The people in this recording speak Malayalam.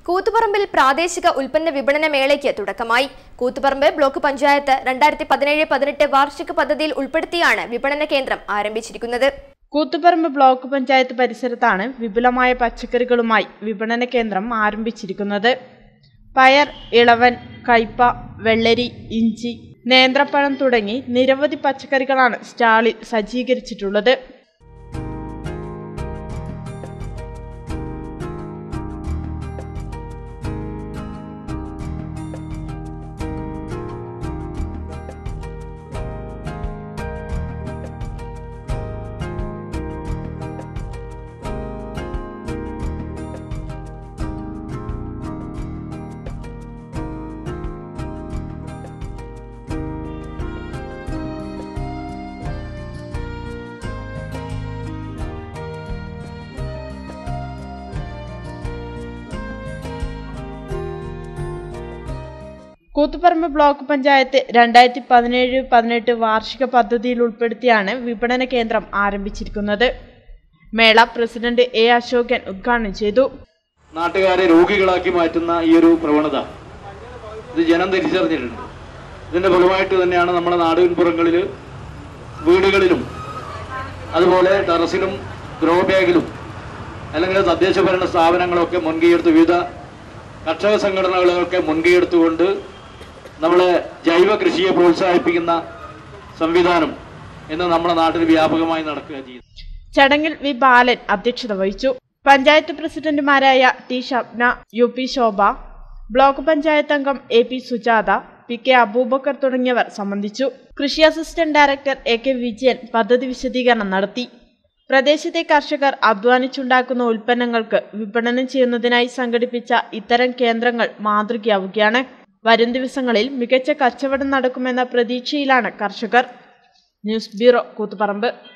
കൂത്തുപറമ്പിൽ പ്രാദേശിക ഉൽപ്പന്ന വിപണന മേളയ്ക്ക് തുടക്കമായി കൂത്തുപറമ്പ് ബ്ലോക്ക് പഞ്ചായത്ത് രണ്ടായിരത്തി പതിനേഴ് പതിനെട്ട് വാർഷിക പദ്ധതിയിൽ ഉൾപ്പെടുത്തിയാണ് വിപണന കേന്ദ്രം ആരംഭിച്ചിരിക്കുന്നത് കൂത്തുപറമ്പ് ബ്ലോക്ക് പഞ്ചായത്ത് പരിസരത്താണ് വിപുലമായ പച്ചക്കറികളുമായി വിപണന കേന്ദ്രം ആരംഭിച്ചിരിക്കുന്നത് പയർ ഇളവൻ കയ്പ വെള്ളരി ഇഞ്ചി നേന്ത്രപ്പഴം തുടങ്ങി നിരവധി പച്ചക്കറികളാണ് സ്റ്റാളിൽ സജ്ജീകരിച്ചിട്ടുള്ളത് കൂത്തുപറമ്പ് ബ്ലോക്ക് പഞ്ചായത്ത് രണ്ടായിരത്തി പതിനേഴ് പതിനെട്ട് വാർഷിക പദ്ധതിയിൽ ഉൾപ്പെടുത്തിയാണ് വിപണന കേന്ദ്രം ആരംഭിച്ചിരിക്കുന്നത് മേള പ്രസിഡന്റ് എ അശോകൻ ഉദ്ഘാടനം ചെയ്തു നാട്ടുകാരെ രോഗികളാക്കി മാറ്റുന്ന ഈ ഒരു പ്രവണത ഇത് ജനം തിരിച്ചറിഞ്ഞിട്ടുണ്ട് ഇതിന്റെ ഫലമായിട്ട് തന്നെയാണ് നമ്മുടെ നാടുവിൻപുറങ്ങളിൽ വീടുകളിലും അതുപോലെ ടെറസിലും ഗ്രോ ബാഗിലും അല്ലെങ്കിൽ തദ്ദേശ ഭരണ സ്ഥാപനങ്ങളൊക്കെ മുൻകൈയെടുത്ത് വിവിധ കർഷക സംഘടനകളൊക്കെ മുൻകൈയെടുത്തുകൊണ്ട് നമ്മളെ ജൈവ കൃഷിയെ പ്രോത്സാഹിപ്പിക്കുന്ന സംവിധാനം ഇന്ന് നമ്മുടെ നാട്ടിൽ വ്യാപകമായി നടക്കുക ചെയ്യുന്നു ചടങ്ങിൽ വി ബാലൻ അധ്യക്ഷത വഹിച്ചു പഞ്ചായത്ത് പ്രസിഡന്റുമാരായ T Shabna U P Shobha block panchayat അംഗം A P Sujatha P K Aboobacker തുടങ്ങിയവർ സംബന്ധിച്ചു കൃഷി assistant director A K Vijayan പദ്ധതി വിശദീകരണം നടത്തി പ്രദേശത്തെ കർഷകർ അധ്വാനിച്ചുണ്ടാക്കുന്ന ഉൽപ്പന്നങ്ങൾക്ക് വിപണനം ചെയ്യുന്നതിനായി സംഘടിപ്പിച്ച ഇത്തരം കേന്ദ്രങ്ങൾ മാതൃകയാവുകയാണ് വരും ദിവസങ്ങളിൽ മികച്ച കച്ചവടം നടക്കുമെന്ന പ്രതീക്ഷയിലാണ് കർഷകർ ന്യൂസ് ബ്യൂറോ കൂത്തുപറമ്പ്